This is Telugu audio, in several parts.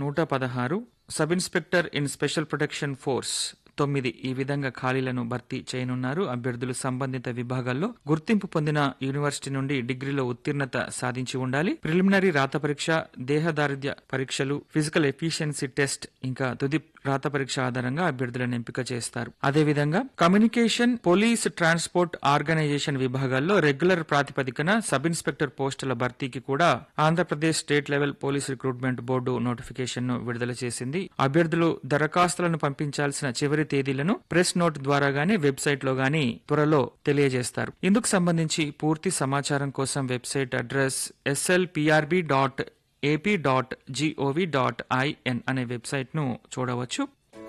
నూట పదహారు sub inspector in special protection force తొమ్మిది ఈ విధంగా ఖాళీలను భర్తీ చేయనున్నారు అభ్యర్థులు సంబంధిత విభాగాల్లో గుర్తింపు పొందిన యూనివర్సిటీ నుండి డిగ్రీలో ఉత్తీర్ణత సాధించి ఉండాలి ప్రిలిమినరీ రాత పరీక్ష దేహదారిద్ర్య పరీక్షలు ఫిజికల్ ఎఫిషియన్సీ టెస్ట్ ఇంకా తుది రాత పరీక్ష ఆధారంగా అభ్యర్థులను ఎంపిక చేస్తారు అదేవిధంగా కమ్యూనికేషన్ పోలీస్ ట్రాన్స్పోర్ట్ ఆర్గనైజేషన్ విభాగాల్లో రెగ్యులర్ ప్రాతిపదికన సబ్ ఇన్స్పెక్టర్ పోస్టుల భర్తీకి కూడా Andhra Pradesh state level police recruitment board notification ను విడుదల చేసింది అభ్యర్థులు దరఖాస్తులను పంపించాల్సిన చివరి తేదీలను ప్రెస్ నోట్ ద్వారా గానీ వెబ్సైట్ లో గానీ త్వరలో తెలియజేస్తారు ఇందుకు సంబంధించి పూర్తి సమాచారం కోసం website address SLPRB dot AP dot GOV dot IN అనే వెబ్సైట్ ను చూడవచ్చు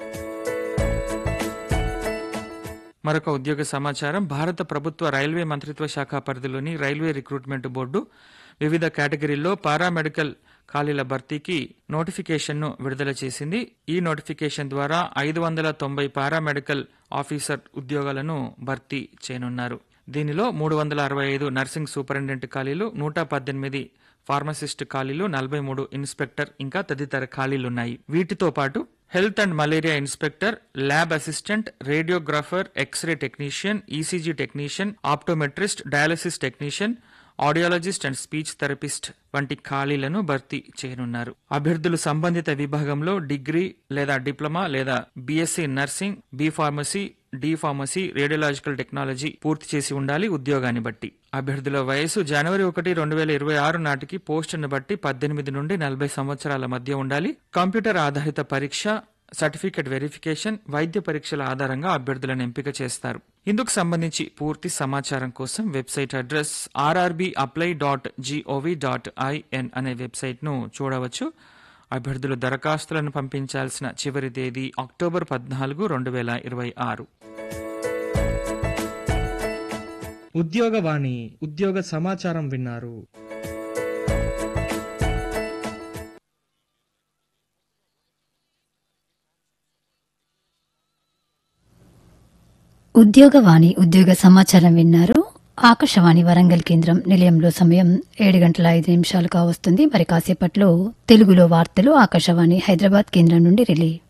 మరొక ఉద్యోగ సమాచారం భారత ప్రభుత్వ రైల్వే మంత్రిత్వ శాఖ పరిధిలోని రైల్వే రిక్రూట్మెంట్ బోర్డు వివిధ కేటగిరీల్లో పారామెడికల్ ఖాళీల భర్తీకి నోటిఫికేషన్ను విడుదల చేసింది ఈ నోటిఫికేషన్ ద్వారా ఐదు వందల తొంభై పారామెడికల్ ఆఫీసర్ ఉద్యోగాలను భర్తీ చేయనున్నారు దీనిలో మూడు వందల అరవై ఐదు నర్సింగ్ సూపరింటెండెంట్ ఖాళీలు నూట పద్దెనిమిది ఫార్మసిస్ట్ ఖాళీలు నలభై మూడు ఇన్స్పెక్టర్ ఇంకా తదితర ఖాళీలున్నాయి వీటితో పాటు health and malaria inspector lab assistant radiographer x ray technician ECG technician optometrist dialysis technician audiologist and speech therapist వంటి ఖాళీలను భర్తీ చేయనున్నారు అభ్యర్థులు సంబంధిత విభాగంలో డిగ్రీ లేదా డిప్లొమా లేదా BSc nursing B pharmacy D pharmacy radiological technology పూర్తి చేసి ఉండాలి ఉద్యోగాన్ని బట్టి అభ్యర్థుల వయసు జనవరి ఒకటి రెండు వేల ఇరవై ఆరు నాటికి పోస్టును బట్టి పద్దెనిమిది నుండి నలభై సంవత్సరాల మధ్య ఉండాలి కంప్యూటర్ ఆధారిత పరీక్ష సర్టిఫికెట్ వెరిఫికేషన్ వైద్య పరీక్షల ఆధారంగా అభ్యర్థులను ఎంపిక చేస్తారు ఇందుకు సంబంధించి పూర్తి సమాచారం కోసం website address RRB apply dot GOV dot IN అనే వెబ్సైట్ ను చూడవచ్చు అభ్యర్థులు దరఖాస్తులను పంపించాల్సిన చివరి తేదీ అక్టోబర్ పద్నాలుగు రెండు వేల ఇరవై ఆరు ఉద్యోగవాణి ఉద్యోగ సమాచారం విన్నారు ఉద్యోగవాణి ఉద్యోగ సమాచారం విన్నారు ఆకాశవాణి వరంగల్ కేంద్రం నిలయంలో సమయం ఏడు గంటల ఐదు నిమిషాలు కావస్తుంది మరి కాసేపట్లో తెలుగులో వార్తలు ఆకాశవాణి హైదరాబాద్ కేంద్రం నుండి రిలే